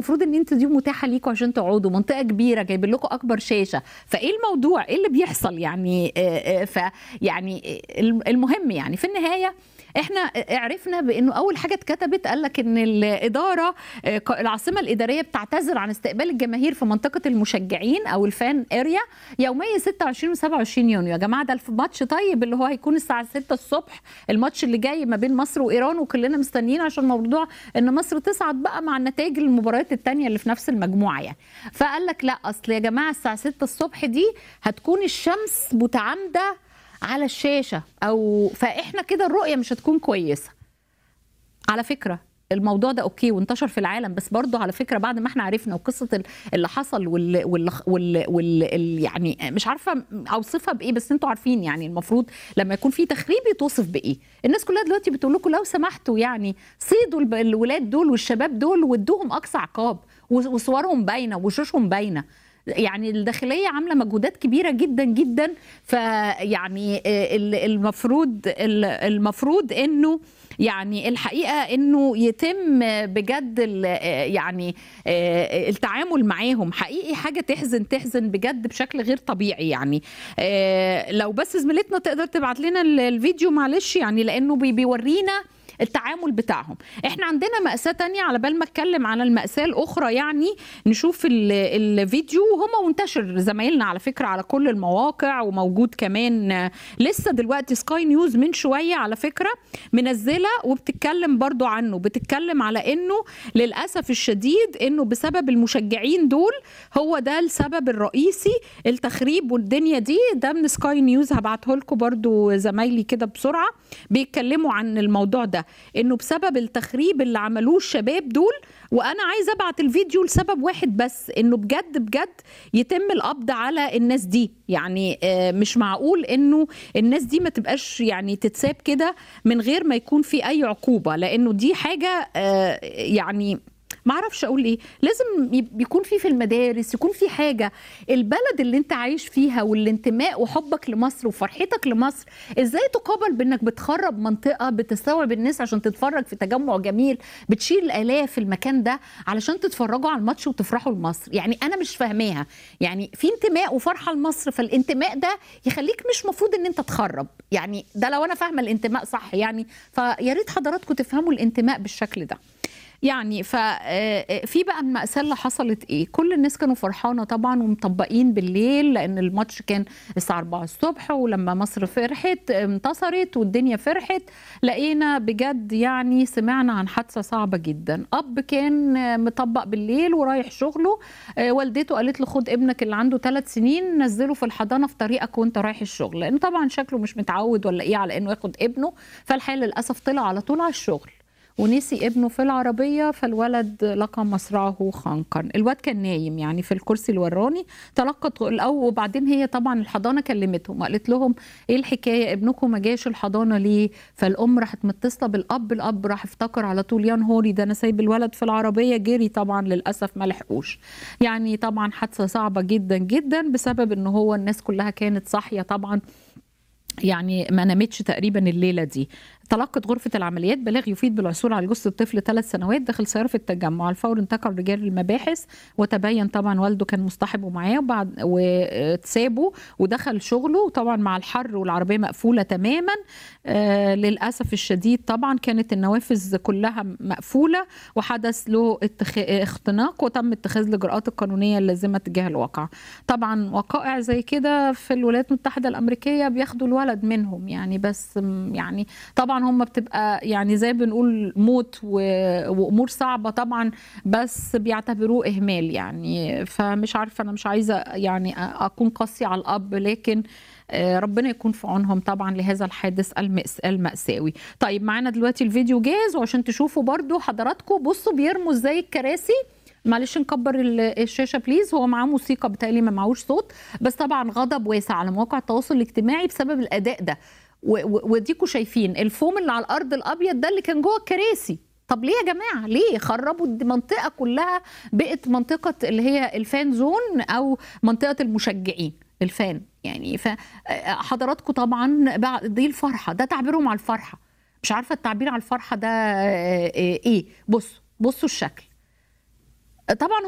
المفروض ان انتوا دي متاحه ليكم عشان تقعدوا منطقه كبيره جايبين لكم اكبر شاشه فايه الموضوع ايه اللي بيحصل يعني آه، آه، ف يعني آه، المهم يعني في النهايه احنا عرفنا بانه اول حاجه اتكتبت قال لك ان الاداره آه، ق- العاصمه الاداريه بتعتذر عن استقبال الجماهير في منطقه المشجعين او الفان اريا يومي 26 و27 يونيو يا جماعه ده الماتش طيب اللي هو هيكون الساعه 6 الصبح الماتش اللي جاي ما بين مصر وايران وكلنا مستنيين عشان موضوع ان مصر تصعد بقى مع النتائج المباريات التانية اللي في نفس المجموعه يعني فقال لك لا اصل يا جماعه الساعه 6 الصبح دي هتكون الشمس متعامده على الشاشه او فاحنا كده الرؤيه مش هتكون كويسه على فكره الموضوع ده اوكي وانتشر في العالم بس برضه على فكره بعد ما احنا عرفنا وقصه ال- اللي حصل وال, وال, وال, وال ال- يعني مش عارفه اوصفها بايه بس انتوا عارفين يعني المفروض لما يكون في تخريب يتوصف بايه الناس كلها دلوقتي بتقول لكم لو سمحتوا يعني صيدوا الب- الولاد دول والشباب دول وادوهم اقصى عقاب و- وصورهم باينه ووشوشهم باينه يعني الداخليه عامله مجهودات كبيره جدا جدا فيعني آه، ال- المفروض ال- المفروض انه يعني الحقيقه انه يتم بجد ال- آه، يعني آه، التعامل معاهم حقيقي حاجه تحزن تحزن بجد بشكل غير طبيعي يعني آه، لو بس زميلتنا تقدر تبعت لنا ال- الفيديو معلش يعني لانه بي- بيورينا التعامل بتاعهم احنا عندنا مأساة تانية على بال ما اتكلم على المأساة الأخرى يعني نشوف ال- الفيديو وهو منتشر زمايلنا على فكرة على كل المواقع وموجود كمان آه، لسه دلوقتي سكاي نيوز من شوية على فكرة منزلة وبتتكلم برضو عنه بتتكلم على انه للأسف الشديد انه بسبب المشجعين دول هو ده السبب الرئيسي التخريب والدنيا دي ده من سكاي نيوز هبعته لكم برضو زمايلي كده بسرعة بيتكلموا عن الموضوع ده انه بسبب التخريب اللي عملوه الشباب دول وانا عايزه ابعت الفيديو لسبب واحد بس انه بجد بجد يتم القبض على الناس دي يعني آه، مش معقول انه الناس دي ما تبقاش يعني تتساب كده من غير ما يكون في اي عقوبه لانه دي حاجه آه، يعني ما اعرفش اقول ايه لازم يب- يكون في في المدارس يكون في حاجه البلد اللي انت عايش فيها والانتماء وحبك لمصر وفرحتك لمصر ازاي تقابل بانك بتخرب منطقه بتستوعب الناس عشان تتفرج في تجمع جميل بتشيل الالاف في المكان ده علشان تتفرجوا على الماتش وتفرحوا لمصر يعني انا مش فاهماها يعني في انتماء وفرحه لمصر فالانتماء ده يخليك مش مفروض ان انت تخرب يعني ده لو انا فاهمه الانتماء صح يعني فيا ريت حضراتكم تفهموا الانتماء بالشكل ده يعني ففي بقى المأساة اللي حصلت ايه كل الناس كانوا فرحانة طبعا ومطبقين بالليل لان الماتش كان الساعة 4 الصبح ولما مصر فرحت انتصرت والدنيا فرحت لقينا بجد يعني سمعنا عن حادثة صعبة جدا اب كان مطبق بالليل ورايح شغله آه، والدته قالت له خد ابنك اللي عنده ثلاث سنين نزله في الحضانة في طريقك وانت رايح الشغل لان طبعا شكله مش متعود ولا ايه على انه ياخد ابنه فالحقيقة للأسف طلع على طول على الشغل ونسي ابنه في العربية فالولد لقى مصرعه خنقا الواد كان نايم يعني في الكرسي اللي وراني تلقت الأول وبعدين هي طبعا الحضانة كلمتهم وقالت لهم ايه الحكاية ابنكم ما جاش الحضانة ليه فالأم راحت متصلة بالأب الأب راح افتكر على طول يا نهاري ده أنا سايب الولد في العربية جري طبعا للأسف ما لحقوش يعني طبعا حادثة صعبة جدا جدا بسبب ان هو الناس كلها كانت صاحية طبعا يعني ما نامتش تقريبا الليله دي تلقت غرفة العمليات بلاغ يفيد بالعثور على جثة الطفل ثلاث سنوات داخل سيارة في التجمع على الفور انتقل رجال المباحث وتبين طبعا والده كان مصطحبه معاه وبعد واتسابه ودخل شغله وطبعا مع الحر والعربية مقفولة تماما آه للأسف الشديد طبعا كانت النوافذ كلها مقفولة وحدث له اتخ... اختناق وتم اتخاذ الإجراءات القانونية اللازمة تجاه الواقع طبعا وقائع زي كده في الولايات المتحدة الأمريكية بياخدوا الولد منهم يعني بس م- يعني طبعا هم بتبقى يعني زي بنقول موت و... وامور صعبه طبعا بس بيعتبروه اهمال يعني فمش عارفه انا مش عايزه يعني اكون قاسيه على الاب لكن آه، ربنا يكون في عونهم طبعا لهذا الحادث المأس... المأساوي طيب معانا دلوقتي الفيديو جاهز وعشان تشوفوا برضو حضراتكم بصوا بيرموا ازاي الكراسي معلش نكبر ال- الشاشه بليز هو معاه موسيقى بالتالي ما معهوش صوت بس طبعا غضب واسع على مواقع التواصل الاجتماعي بسبب الاداء ده و- و- وديكوا شايفين الفوم اللي على الارض الابيض ده اللي كان جوه الكراسي طب ليه يا جماعه ليه خربوا المنطقه كلها بقت منطقه اللي هي الفان زون او منطقه المشجعين الفان يعني فحضراتكم طبعا بعد دي الفرحه ده تعبيرهم على الفرحه مش عارفه التعبير على الفرحه ده آه، آه، ايه بصوا بصوا الشكل طبعا